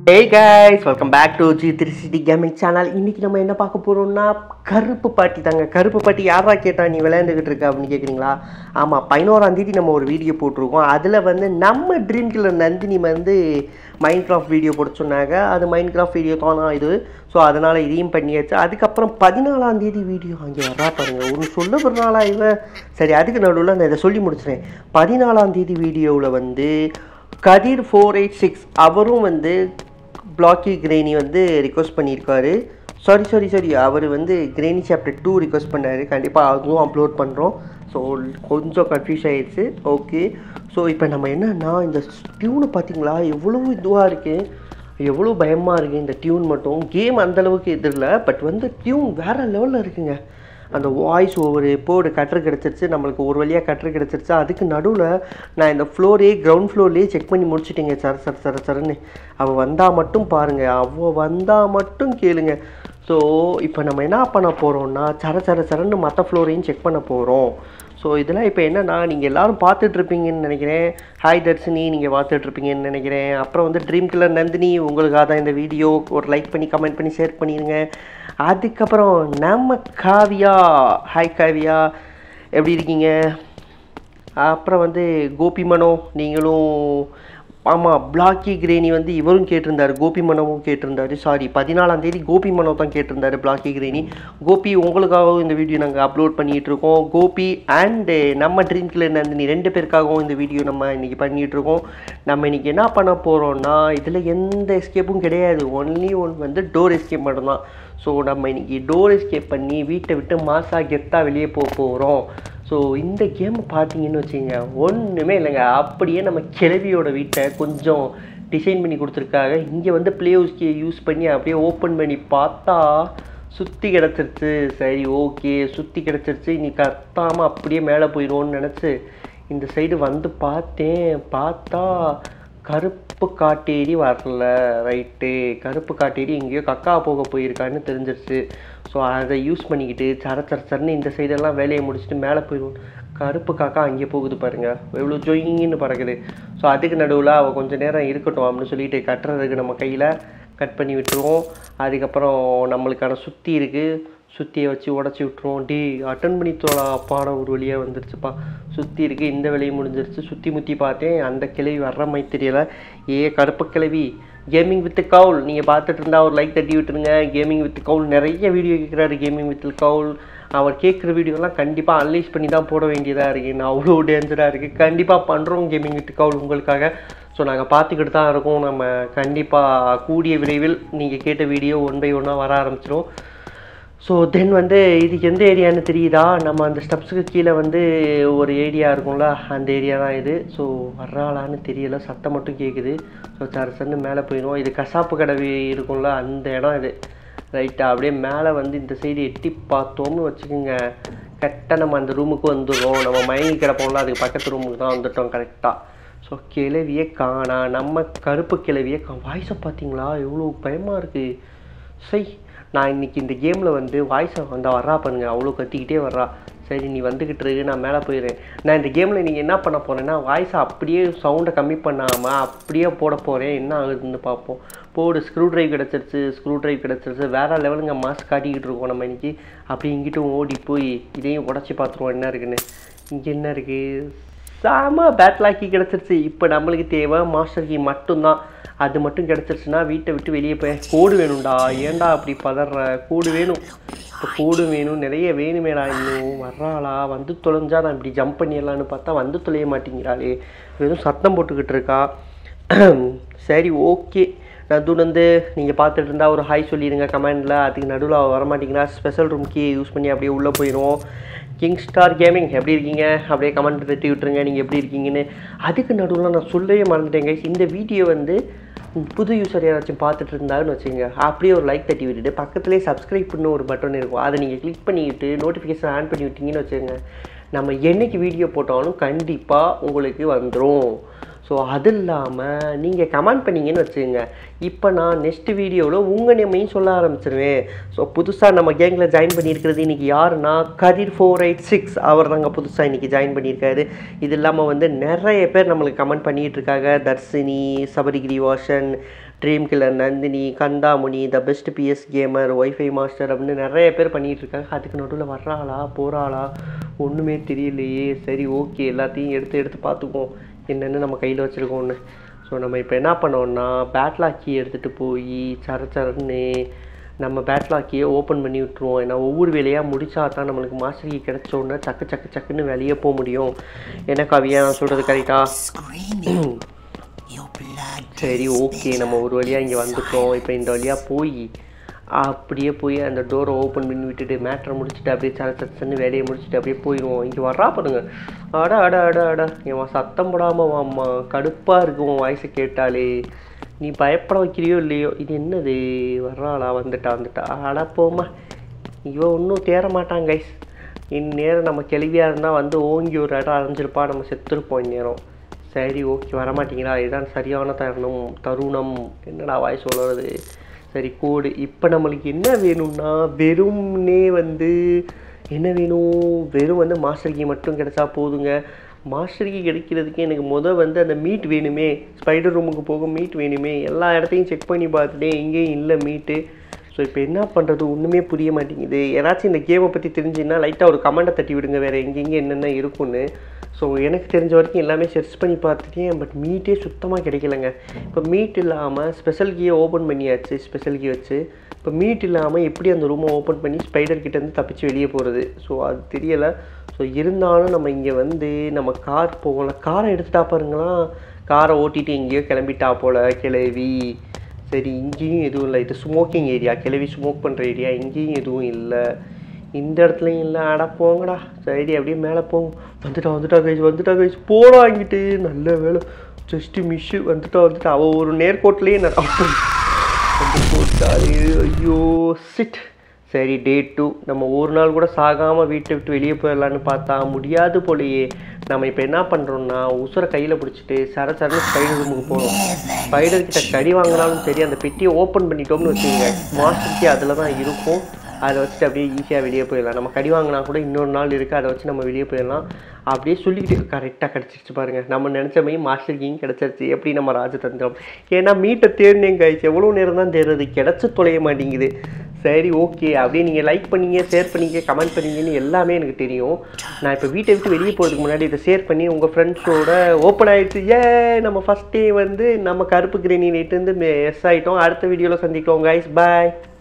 Hey guys welcome back to G three city gaming channel இன்னைக்கு நம்ம என்ன பார்க்க போறோம்னா கருப்பு பாட்டி தாங்க கருப்பு பாட்டி யாரா கேட்டா நீ விளையாண்டுக்கிட்டு இருக்க அப்படின்னு கேட்குறீங்களா ஆமாம் பதினோராம் தேதி நம்ம ஒரு வீடியோ போட்டிருக்கோம் அதில் வந்து நம்ம ட்ரீம் கில்லர் நந்தினி வந்து மைண்ட் கிராஃப்ட் வீடியோ போட சொன்னாங்க அது மைண்ட் கிராஃப்ட் வீடியோ தானா இது ஸோ அதனால் இதையும் பண்ணியாச்சு அதுக்கப்புறம் பதினாலாம் தேதி வீடியோ அங்கே வரா பாருங்க ஒரு சொல்ல ஒரு நாளா இவ சரி அதுக்கு நடுவில் நான் இதை சொல்லி முடிச்சிட்டேன் பதினாலாம் தேதி வீடியோவில் வந்து கதிர் ஃபோர் எயிட் சிக்ஸ் அவரும் வந்து பிளாக்கி கிரேனி வந்து ரிக்வஸ்ட் பண்ணியிருக்காரு சாரி சாரி சாரி அவர் வந்து கிரேனி சாப்டர் டூ ரிக்வஸ்ட் பண்ணார் கண்டிப்பாக அதுவும் அப்லோட் பண்ணுறோம் ஸோ கொஞ்சம் கன்ஃபியூஸ் ஆயிடுச்சு ஓகே ஸோ இப்போ நம்ம என்னன்னா இந்த டியூனை பார்த்தீங்களா எவ்வளோ இதுவாக இருக்குது எவ்வளோ பயமாக இருக்குது இந்த டியூன் மட்டும் கேம் அந்தளவுக்கு இது இல்லை பட் வந்து டியூன் வேறு லெவலில் இருக்குங்க அந்த வாய்ஸ் ஒவ்வொரு போர்டு கட்டுற கிடச்சிருச்சு நம்மளுக்கு ஒரு வழியாக கட்டுற கிடச்சிருச்சு அதுக்கு நடுவில் நான் இந்த ஃப்ளோரே கிரவுண்ட் ஃப்ளோர்லேயே செக் பண்ணி முடிச்சிட்டேங்க சர சர சர சரன்னு அவள் வந்தால் மட்டும் பாருங்கள் அவள் வந்தால் மட்டும் கேளுங்க ஸோ இப்போ நம்ம என்ன பண்ண போகிறோம்னா சர சர சரன்னு மற்ற ஃப்ளோரையும் செக் பண்ண போகிறோம் ஸோ இதெல்லாம் இப்போ என்னன்னா நீங்கள் எல்லாரும் பார்த்துட்ருப்பீங்கன்னு நினைக்கிறேன் ஹாய் தர்ஷினி நீங்கள் பார்த்துட்ருப்பீங்கன்னு நினைக்கிறேன் அப்புறம் வந்து ட்ரீம் கில்லர் நந்தினி உங்களுக்காக தான் இந்த வீடியோ ஒரு லைக் பண்ணி கமெண்ட் பண்ணி ஷேர் பண்ணிடுங்க அதுக்கப்புறம் நம்ம காவியா ஹாய் காவியா எப்படி இருக்கீங்க அப்புறம் வந்து கோபி மனோ நீங்களும் ஆமாம் பிளாக்கி கிரேனி வந்து இவரும் கேட்டிருந்தார் கோபி மனோவும் கேட்டிருந்தாரு சாரி பதினாலாம் தேதி கோபி மனோ தான் கேட்டிருந்தாரு பிளாக்கி கிரேனி கோபி உங்களுக்காகவும் இந்த வீடியோ நாங்கள் அப்லோட் பண்ணிகிட்டு இருக்கோம் கோபி அண்டு நம்ம ட்ரீம் கில்லர் நந்தினி ரெண்டு பேருக்காகவும் இந்த வீடியோ நம்ம இன்றைக்கி பண்ணிகிட்டு இருக்கோம் நம்ம இன்றைக்கி என்ன பண்ண போகிறோம்னா இதில் எந்த எஸ்கேப்பும் கிடையாது ஒன்லி ஒன் வந்து டோர் எஸ்கேப் மட்டும்தான் ஸோ நம்ம இன்றைக்கி டோர் எஸ்கேப் பண்ணி வீட்டை விட்டு மாசா கெத்தாக வெளியே போக போகிறோம் ஸோ இந்த கேம் பார்த்தீங்கன்னு வச்சுங்க ஒன்றுமே இல்லைங்க அப்படியே நம்ம கிளவியோட வீட்டை கொஞ்சம் டிசைன் பண்ணி கொடுத்துருக்காங்க இங்கே வந்து ப்ளே ஹவுஸ்கே யூஸ் பண்ணி அப்படியே ஓப்பன் பண்ணி பார்த்தா சுற்றி கிடச்சிருச்சு சரி ஓகே சுற்றி கிடச்சிருச்சு இனி கத்தாமல் அப்படியே மேலே போயிடுவோன்னு நினச்சி இந்த சைடு வந்து பார்த்தேன் பார்த்தா கருப்பு காட்டேரி வரல ரைட்டு கருப்பு காட்டேரி எங்கேயோ கக்கா போக போயிருக்கான்னு தெரிஞ்சிருச்சு ஸோ அதை யூஸ் பண்ணிக்கிட்டு சர சர சரன்னு இந்த சைடெல்லாம் வேலையை முடிச்சுட்டு மேலே போயிடுவோம் கருப்பு காக்கா அங்கே போகுது பாருங்க எவ்வளோ ஜொயின்னு பறக்குது ஸோ அதுக்கு நடுவில் அவள் கொஞ்சம் நேரம் இருக்கட்டும் அப்படின்னு சொல்லிட்டு கட்டுறதுக்கு நம்ம கையில் கட் பண்ணி விட்டுருவோம் அதுக்கப்புறம் நம்மளுக்கான சுற்றி இருக்குது சுற்றியை வச்சு உடச்சி விட்ருவோம் டி அட்டன் பண்ணி தோலா பாடம் ஒரு வழியாக வந்துருச்சுப்பா சுற்றி இருக்குது இந்த வேலையும் முடிஞ்சிருச்சு சுற்றி முற்றி பார்த்தேன் அந்த கிளவி வர்ற மாதிரி தெரியலை ஏ கருப்பு கிளவி கேமிங் வித் கவுல் நீங்கள் பார்த்துட்டு இருந்தா ஒரு லைக் தட்டி விட்டுருங்க கேமிங் வித் கவுல் நிறைய வீடியோ கேட்குறாரு கேமிங் வித் கவுல் அவர் கேட்குற வீடியோலாம் கண்டிப்பாக அனலைஸ் பண்ணி தான் போட வேண்டியதாக இருக்குது நான் அவ்வளோ டேஞ்சராக இருக்குது கண்டிப்பாக பண்ணுறோம் கேமிங் வித் கவுல் உங்களுக்காக ஸோ நாங்கள் பார்த்துக்கிட்டு தான் இருக்கோம் நம்ம கண்டிப்பாக கூடிய விரைவில் நீங்கள் கேட்ட வீடியோ ஒன் பை ஒன்னாக வர ஆரம்பிச்சிடும் ஸோ தென் வந்து இது எந்த ஏரியான்னு தெரியுதா நம்ம அந்த ஸ்டெப்ஸுக்கு கீழே வந்து ஒரு ஏரியா இருக்கும்ல அந்த ஏரியா தான் இது ஸோ வர்றாளான்னு தெரியல சத்தம் மட்டும் கேட்குது ஸோ சர சன்னு மேலே போயிடுவோம் இது கசாப்பு கடை இருக்கும்ல அந்த இடம் இது ரைட்டா அப்படியே மேலே வந்து இந்த சைடு எட்டி பார்த்தோம்னு வச்சுக்கோங்க கரெக்டாக நம்ம அந்த ரூமுக்கு வந்துடுவோம் நம்ம மயங்கி கிடப்போம்ல அதுக்கு பக்கத்து ரூமுக்கு தான் வந்துட்டோம் கரெக்டாக ஸோ கிளவியே காணா நம்ம கருப்பு கிளவியே கா வாய்ஸை பார்த்தீங்களா எவ்வளோ பயமாக இருக்குது சை நான் இன்னைக்கு இந்த கேமில் வந்து வாய்ஸை வந்து வர்றா பாருங்க அவ்வளோ கத்திக்கிட்டே வர்றா சரி நீ வந்துக்கிட்டு இருக்கு நான் மேலே போயிடுறேன் நான் இந்த கேமில் நீங்கள் என்ன பண்ண போகிறேன்னா வாய்ஸை அப்படியே சவுண்டை கம்மி பண்ணாமல் அப்படியே போட போகிறேன் என்ன ஆகுதுன்னு பார்ப்போம் போடு ஸ்க்ரூ ட்ரைவ் கிடச்சிருச்சு ஸ்க்ரூ ட்ரைவ் கிடச்சிருச்சு வேறு லெவலுங்க மாஸ்க் காட்டிக்கிட்டு இருக்கோம் நம்ம இன்னைக்கு அப்படி இங்கிட்டும் ஓடி போய் இதையும் உடச்சி பார்த்துருவோம் என்ன இருக்குன்னு இங்கே என்ன இருக்குது செம பேட்லாக்கி கிடச்சிருச்சு இப்போ நம்மளுக்கு தேவை மாஸ்டர் கீ மட்டும்தான் அது மட்டும் கிடச்சிருச்சுன்னா வீட்டை விட்டு வெளியே போய் கோடு வேணும்டா ஏன்டா அப்படி பதற கோடு வேணும் இப்போ கோடு வேணும் நிறைய வேணுமேடா இன்னும் வர்றாளா வந்து தொலைஞ்சா நான் இப்படி ஜம்ப் பண்ணிடலான்னு பார்த்தா வந்து தொலைய மாட்டேங்கிறாளே வெறும் சத்தம் போட்டுக்கிட்டு இருக்கா சரி ஓகே நது வந்து நீங்கள் பார்த்துட்டு இருந்தால் ஒரு ஹாய் சொல்லிடுங்க கமெண்டில் அதுக்கு நடுவில் அவள் வரமாட்டேங்கிறா ஸ்பெஷல் ரூம் கீ யூஸ் பண்ணி அப்படியே உள்ளே போயிடுவோம் கிங் ஸ்டார் கேமிங் எப்படி இருக்கீங்க அப்படியே கமெண்ட் தட்டி விட்டுருங்க நீங்கள் எப்படி இருக்கீங்கன்னு அதுக்கு நடுவில் நான் சொல்லவே மறந்துட்டேங்க இந்த வீடியோ வந்து புது யூசர் யாராச்சும் பார்த்துட்டு இருந்தாருன்னு வச்சுங்க அப்படியே ஒரு லைக் தட்டி விட்டுட்டு பக்கத்துலேயே சப்ஸ்கிரைப் பண்ண ஒரு பட்டன் இருக்கும் அதை நீங்கள் கிளிக் பண்ணிவிட்டு நோட்டிஃபிகேஷன் ஆன் பண்ணி விட்டீங்கன்னு வச்சுக்கோங்க நம்ம என்னைக்கு வீடியோ போட்டாலும் கண்டிப்பாக உங்களுக்கு வந்துடும் ஸோ அது இல்லாமல் நீங்கள் கமெண்ட் பண்ணீங்கன்னு வச்சுக்கோங்க இப்போ நான் நெக்ஸ்ட் வீடியோவில் உங்கள் நேமையும் சொல்ல ஆரம்பிச்சிருவேன் ஸோ புதுசாக நம்ம கேங்கில் ஜாயின் பண்ணியிருக்கிறது இன்றைக்கி யாருன்னா கதிர் ஃபோர் எயிட் சிக்ஸ் அவர் தாங்க புதுசாக இன்றைக்கி ஜாயின் பண்ணியிருக்காரு இது இல்லாமல் வந்து நிறைய பேர் நம்மளுக்கு கமெண்ட் பண்ணிகிட்டு இருக்காங்க தர்ஷினி சபரிகிரி வாஷன் Dream Killer Nandini Kanthamuni the best PS gamer wifi master அப்படின்னு நிறைய பேர் பண்ணிகிட்டு இருக்காங்க அதுக்கு நடுவில் வர்றாளா போகிறாளா ஒன்றுமே தெரியலையே சரி ஓகே எல்லாத்தையும் எடுத்து எடுத்து பார்த்துக்குவோம் என்னென்னு நம்ம கையில் வச்சுருக்கோன்னு ஸோ நம்ம இப்போ என்ன பண்ணோம்னா பேட்லாக்கி எடுத்துகிட்டு போய் சர சரன்னு நம்ம பேட்லாக்கியை ஓப்பன் பண்ணி விட்ருவோம் ஏன்னா ஒவ்வொரு வேலையாக முடிச்சா தான் நம்மளுக்கு மாஸ்டர் கீ கிடைச்ச உடனே சக்கு சக்கு சக்குன்னு வெளியே போக முடியும் என்ன கவியா நான் சொல்கிறது கரெக்டா Screaming. Your blood. சரி ஓகே நம்ம ஒரு வழியாக இங்கே வந்துட்டோம் இப்போ இந்த வழியாக போய் அப்படியே போய் அந்த டோரை ஓப்பன் பண்ணி விட்டுட்டு மேட்ரை முடிச்சுட்டு அப்படியே சர சச்சன்னு வேலையை முடிச்சுட்டு அப்படியே போயிடுவோம் இங்கே வர்றா பாருங்க அட அட அட அட இவன் சத்தம் போடாமல் வாம்மா கடுப்பாக இருக்கு உன் வாய்ஸை கேட்டாலே நீ பயப்பட வைக்கிறியோ இல்லையோ இது என்னது வர்றாளா வந்துட்டா வந்துட்டா அட போம்மா இவன் ஒன்றும் தேற மாட்டான் கைஸ் இந்நேரம் நம்ம கேள்வியாக இருந்தால் வந்து ஓங்கி ஒரு இடம் அரைஞ்சிருப்பா நம்ம செத்துருப்போம் இந்நேரம் சரி ஓகே வரமாட்டீங்களா இதுதான் சரியான தருணம் தருணம் என்னடா வாய் சொல்கிறது சரி கோடு இப்போ நம்மளுக்கு என்ன வேணும்னா வெறும்னே வந்து என்ன வேணும் வெறும் வந்து மாஸ்டர் கீ மட்டும் கிடைச்சா போதுங்க மாஸ்டர் கீ கிடைக்கிறதுக்கு எனக்கு முத வந்து அந்த மீட் வேணுமே ஸ்பைடர் ரூமுக்கு போக மீட் வேணுமே எல்லா இடத்தையும் செக் பண்ணி பார்த்துட்டேன் எங்கேயும் இல்லை மீட்டு ஸோ இப்போ என்ன பண்ணுறது ஒன்றுமே புரிய மாட்டேங்குது யாராச்சும் இந்த கேமை பற்றி தெரிஞ்சுன்னா லைட்டாக ஒரு கமெண்ட்டை தட்டி விடுங்க வேறு எங்கெங்கே என்னென்ன இருக்குன்னு ஸோ எனக்கு தெரிஞ்ச வரைக்கும் எல்லாமே சர்ச் பண்ணி பார்த்துட்டேன் பட் மீட்டே சுத்தமாக கிடைக்கலங்க இப்போ மீட் இல்லாமல் ஸ்பெஷல் கீயை ஓப்பன் பண்ணியாச்சு ஸ்பெஷல் கீ வச்சு இப்போ மீட் இல்லாமல் எப்படி அந்த ரூமை ஓப்பன் பண்ணி ஸ்பைடர் கிட்டேருந்து தப்பிச்சு வெளியே போகிறது ஸோ அது தெரியலை ஸோ இருந்தாலும் நம்ம இங்கே வந்து நம்ம கார் போகலாம் காரை எடுத்துட்டா பாருங்களா காரை ஓட்டிட்டு எங்கேயோ கிளம்பிட்டா போல கிளவி சரி இங்கேயும் எதுவும் இல்லை இது ஸ்மோக்கிங் ஏரியா கிளவி ஸ்மோக் பண்ணுற ஏரியா இங்கேயும் எதுவும் இல்லை இந்த இடத்துலையும் இல்லை அட போங்கடா சரி அப்படியே மேலே போங்க வந்துட்டா வந்துட்டா கைஸ் வந்துட்டா கைஸ் போடா வாங்கிட்டு நல்ல வேலை ஜஸ்ட்டு மிஷ்ஷு வந்துட்டா வந்துட்டா அவள் ஒரு நேர்கோட்டிலேயே நான் வந்து போட்டாரு ஐயோ சிட் சரி டே டூ நம்ம ஒரு நாள் கூட சாகாமல் வீட்டை விட்டு வெளியே போயிடலான்னு பார்த்தா முடியாது போலயே நம்ம இப்போ என்ன பண்ணுறோம்னா உசுரை கையில் பிடிச்சிட்டு சர சரன்னு ஸ்பைடர் ரூமுக்கு போகிறோம் ஸ்பைடர் கிட்ட கடி வாங்கினாலும் சரி அந்த பெட்டியை ஓப்பன் பண்ணிட்டோம்னு வச்சுக்கோங்க மாஸ்டர்க்கே அதில் தான் இருக்கும் அதை வச்சுட்டு அப்படியே ஈஸியாக வெளியே போயிடலாம் நம்ம கடி வாங்கினா கூட இன்னொரு நாள் இருக்குது அதை வச்சு நம்ம வெளியே போயிடலாம் அப்படியே சொல்லிக்கிட்டு கரெக்டாக கிடச்சிருச்சு பாருங்க நம்ம நினச்ச மாதிரி மாஸ்டர் கீங் கிடச்சிருச்சு எப்படி நம்ம ராஜதந்திரம் ஏன்னா மீட்டை தேடினேங்க காய்ச்சி எவ்வளோ நேரம் தான் தேடுறது கிடச்சி தொலைய மாட்டேங்குது சரி ஓகே அப்படியே நீங்கள் லைக் பண்ணீங்க ஷேர் பண்ணீங்க கமெண்ட் பண்ணீங்கன்னு எல்லாமே எனக்கு தெரியும் நான் இப்போ வீட்டை விட்டு வெளியே போகிறதுக்கு முன்னாடி இதை ஷேர் பண்ணி உங்கள் ஃப்ரெண்ட்ஸோட ஓப்பன் ஆகிடுச்சு ஏ நம்ம ஃபஸ்ட் டே வந்து நம்ம கருப்பு கிரேனிலேருந்து எஸ் ஆகிட்டோம் அடுத்த வீடியோவில் சந்திக்கிறோம் கைஸ் பாய்